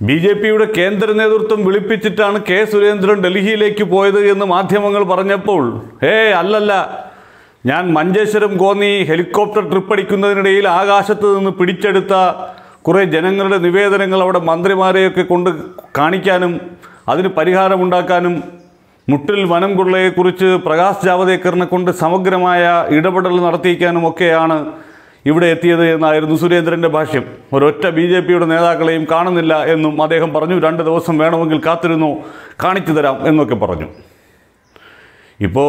B J പിയുടെ കേന്ദ്ര നേതൃത്വം വിളിപ്പിച്ചിട്ടാണ് കെ സുരേന്ദ്രൻ ഡൽഹിയിലേക്ക് പോയത് എന്ന് മാധ്യമങ്ങൾ പറഞ്ഞപ്പോൾ ഏ അല്ലല്ല ഞാൻ മഞ്ചേശ്വരം കോന്നി ഹെലികോപ്റ്റർ ട്രിപ്പ് അടിക്കുന്നതിനിടയിൽ ആകാശത്ത് നിന്ന് പിടിച്ചെടുത്ത കുറേ ജനങ്ങളുടെ നിവേദനങ്ങൾ അവിടെ മന്ത്രിമാരെയൊക്കെ കൊണ്ട് കാണിക്കാനും അതിന് പരിഹാരമുണ്ടാക്കാനും മുട്ടിൽ വനം കൊള്ളയെക്കുറിച്ച് പ്രകാശ് ജാവദേക്കറിനെ കൊണ്ട് സമഗ്രമായ ഇടപെടൽ നടത്തിക്കാനും ഒക്കെയാണ് ഇവിടെ എത്തിയത് എന്നായിരുന്നു സുരേന്ദ്രൻ്റെ ഭാഷ്യം ഒരൊറ്റ ബി ജെ പിയുടെ നേതാക്കളെയും കാണുന്നില്ല എന്നും അദ്ദേഹം പറഞ്ഞു രണ്ട് ദിവസം വേണമെങ്കിൽ കാത്തിരുന്നു കാണിച്ചു തരാം എന്നൊക്കെ പറഞ്ഞു ഇപ്പോൾ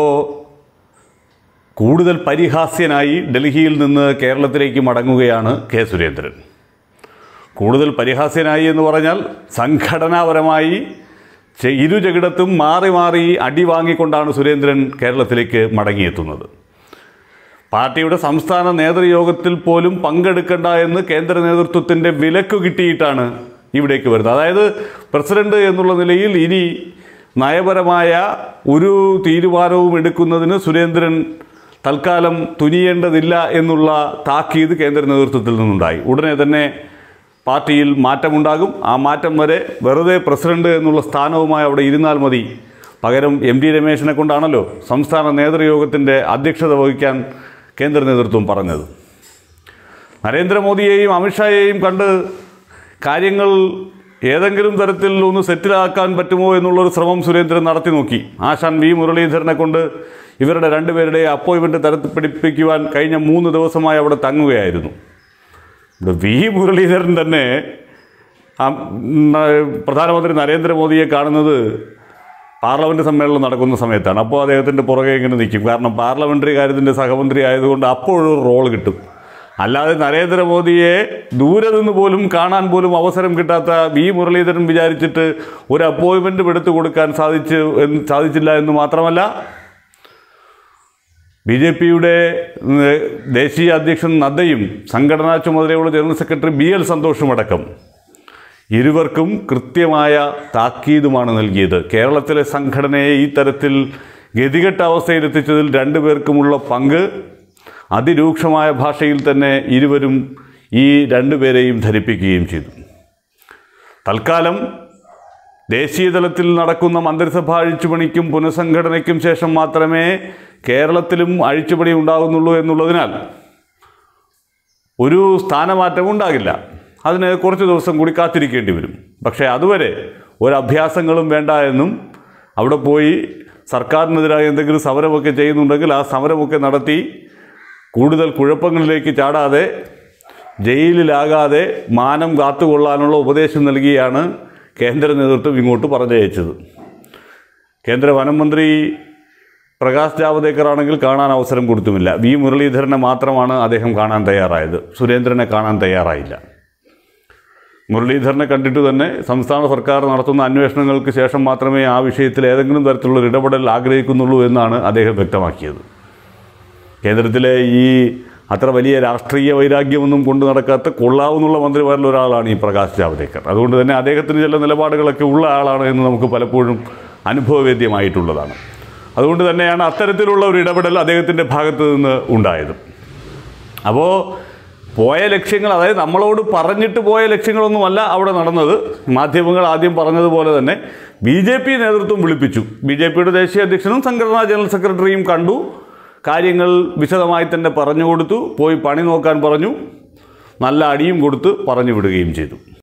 കൂടുതൽ പരിഹാസ്യനായി ഡൽഹിയിൽ നിന്ന് കേരളത്തിലേക്ക് മടങ്ങുകയാണ് കെ സുരേന്ദ്രൻ കൂടുതൽ പരിഹാസ്യനായി എന്ന് പറഞ്ഞാൽ സംഘടനാപരമായി ചെ- ഇരു ജകിടത്തും മാറി മാറി അടി വാങ്ങിക്കൊണ്ടാണ് സുരേന്ദ്രൻ കേരളത്തിലേക്ക് മടങ്ങിയെത്തുന്നത് പാർട്ടിയുടെ സംസ്ഥാന നേതൃയോഗത്തിൽ പോലും പങ്കെടുക്കണ്ട എന്ന് കേന്ദ്ര നേതൃത്വത്തിൻ്റെ വിലക്ക് കിട്ടിയിട്ടാണ് ഇവിടേക്ക് വരുന്നത് അതായത് പ്രസിഡന്റ് എന്നുള്ള നിലയിൽ ഇനി നയപരമായ ഒരു തീരുമാനവും എടുക്കുന്നതിന് സുരേന്ദ്രൻ തൽക്കാലം തുനിയേണ്ടതില്ല എന്നുള്ള താക്കീത് കേന്ദ്ര നേതൃത്വത്തിൽ നിന്നുണ്ടായി ഉടനെ തന്നെ പാർട്ടിയിൽ മാറ്റമുണ്ടാകും ആ മാറ്റം വരെ വെറുതെ പ്രസിഡന്റ് എന്നുള്ള സ്ഥാനവുമായി അവിടെ ഇരുന്നാൽ മതി പകരം എം ഡി രമേശിനെ കൊണ്ടാണല്ലോ സംസ്ഥാന നേതൃയോഗത്തിൻ്റെ അധ്യക്ഷത വഹിക്കാൻ കേന്ദ്ര നേതൃത്വം പറഞ്ഞത് നരേന്ദ്രമോദിയെയും അമിത്ഷായെയും കണ്ട് കാര്യങ്ങൾ ഏതെങ്കിലും തരത്തിൽ ഒന്ന് സെറ്റിലാക്കാൻ പറ്റുമോ എന്നുള്ളൊരു ശ്രമം സുരേന്ദ്രൻ നടത്തി നോക്കി ആശാൻ വി മുരളീധരനെ കൊണ്ട് ഇവരുടെ രണ്ടുപേരുടെ അപ്പോയിൻമെൻറ്റ് തരത്തിപ്പിടിപ്പിക്കുവാൻ കഴിഞ്ഞ മൂന്ന് ദിവസമായി അവിടെ തങ്ങുകയായിരുന്നു ഇവിടെ വി മുരളീധരൻ തന്നെ ആ, ഉം, ആ, പ്രധാനമന്ത്രി നരേന്ദ്രമോദിയെ കാണുന്നത് പാർലമെൻറ്റ് സമ്മേളനം നടക്കുന്ന സമയത്താണ് അപ്പോൾ അദ്ദേഹത്തിൻ്റെ പുറകെ ഇങ്ങനെ നിൽക്കും കാരണം പാർലമെൻ്ററി കാര്യത്തിൻ്റെ സഹമന്ത്രി ആയതുകൊണ്ട് അപ്പോഴൊരു റോൾ കിട്ടും അല്ലാതെ നരേന്ദ്രമോദിയെ ദൂരെ നിന്ന് പോലും കാണാൻ പോലും അവസരം കിട്ടാത്ത വി മുരളീധരൻ വിചാരിച്ചിട്ട് ഒരു അപ്പോയിൻമെൻറ്റും എടുത്തു കൊടുക്കാൻ സാധിച്ചു എന്ന് സാധിച്ചില്ല എന്ന് മാത്രമല്ല ബി ജെ പിയുടെ ദേശീയ അധ്യക്ഷൻ നദ്ദയും സംഘടനാ ചുമതലയുള്ള ജനറൽ സെക്രട്ടറി ബി എൽ സന്തോഷുമടക്കം ഇരുവർക്കും കൃത്യമായ താക്കീതുമാണ് നൽകിയത് കേരളത്തിലെ സംഘടനയെ ഈ തരത്തിൽ ഗതികെട്ട അവസ്ഥയിലെത്തിച്ചതിൽ രണ്ടുപേർക്കുമുള്ള പങ്ക് അതിരൂക്ഷമായ ഭാഷയിൽ തന്നെ ഇരുവരും ഈ രണ്ടുപേരെയും ധരിപ്പിക്കുകയും ചെയ്തു തൽക്കാലം ദേശീയ തലത്തിൽ നടക്കുന്ന മന്ത്രിസഭാ അഴിച്ചുപണിക്കും പുനഃസംഘടനയ്ക്കും ശേഷം മാത്രമേ കേരളത്തിലും അഴിച്ചുപണി ഉണ്ടാകുന്നുള്ളൂ എന്നുള്ളതിനാൽ ഒരു സ്ഥാനമാറ്റം ഉണ്ടാകില്ല അതിന് കുറച്ച് ദിവസം കൂടി കാത്തിരിക്കേണ്ടി വരും പക്ഷേ അതുവരെ ഒരു അഭ്യാസങ്ങളും വേണ്ട എന്നും അവിടെ പോയി സർക്കാരിനെതിരായി എന്തെങ്കിലും സമരമൊക്കെ ചെയ്യുന്നുണ്ടെങ്കിൽ ആ സമരമൊക്കെ നടത്തി കൂടുതൽ കുഴപ്പങ്ങളിലേക്ക് ചാടാതെ ജയിലിലാകാതെ മാനം കാത്തുകൊള്ളാനുള്ള ഉപദേശം നൽകിയാണ് കേന്ദ്ര നേതൃത്വം ഇങ്ങോട്ട് പറഞ്ഞയച്ചത് കേന്ദ്ര വനം മന്ത്രി പ്രകാശ് ജാവദേക്കർ ആണെങ്കിൽ കാണാൻ അവസരം കൊടുത്തുമില്ല വി മുരളീധരനെ മാത്രമാണ് അദ്ദേഹം കാണാൻ തയ്യാറായത് സുരേന്ദ്രനെ കാണാൻ തയ്യാറായില്ല മുരളീധരനെ കണ്ടിട്ട് തന്നെ സംസ്ഥാന സർക്കാർ നടത്തുന്ന അന്വേഷണങ്ങൾക്ക് ശേഷം മാത്രമേ ആ വിഷയത്തിൽ ഏതെങ്കിലും തരത്തിലുള്ള ഒരു ഇടപെടൽ ആഗ്രഹിക്കുന്നുള്ളൂ എന്നാണ് അദ്ദേഹം വ്യക്തമാക്കിയത് കേന്ദ്രത്തിലെ ഈ അത്ര വലിയ രാഷ്ട്രീയ വൈരാഗ്യമൊന്നും കൊണ്ടു നടക്കാത്ത കൊള്ളാവുന്നുള്ള മന്ത്രിമാരിൽ ഒരാളാണ് ഈ പ്രകാശ് ജാവദേക്കർ അതുകൊണ്ട് തന്നെ അദ്ദേഹത്തിന് ചില നിലപാടുകളൊക്കെ ഉള്ള ആളാണ് എന്ന് നമുക്ക് പലപ്പോഴും അനുഭവവേദ്യമായിട്ടുള്ളതാണ് അതുകൊണ്ട് തന്നെയാണ് അത്തരത്തിലുള്ള ഒരു ഇടപെടൽ അദ്ദേഹത്തിൻ്റെ ഭാഗത്ത് നിന്ന് ഉണ്ടായത് അപ്പോൾ പോയ ലക്ഷ്യങ്ങൾ അതായത് നമ്മളോട് പറഞ്ഞിട്ട് പോയ ലക്ഷ്യങ്ങളൊന്നുമല്ല അവിടെ നടന്നത് മാധ്യമങ്ങൾ ആദ്യം പറഞ്ഞതുപോലെ തന്നെ ബി ജെ പി നേതൃത്വം വിളിപ്പിച്ചു ബി ജെ പിയുടെ ദേശീയ അധ്യക്ഷനും സംഘടനാ ജനറൽ സെക്രട്ടറിയും കണ്ടു കാര്യങ്ങൾ വിശദമായി തന്നെ പറഞ്ഞു കൊടുത്തു പോയി പണി നോക്കാൻ പറഞ്ഞു നല്ല അടിയും കൊടുത്ത് പറഞ്ഞു വിടുകയും ചെയ്തു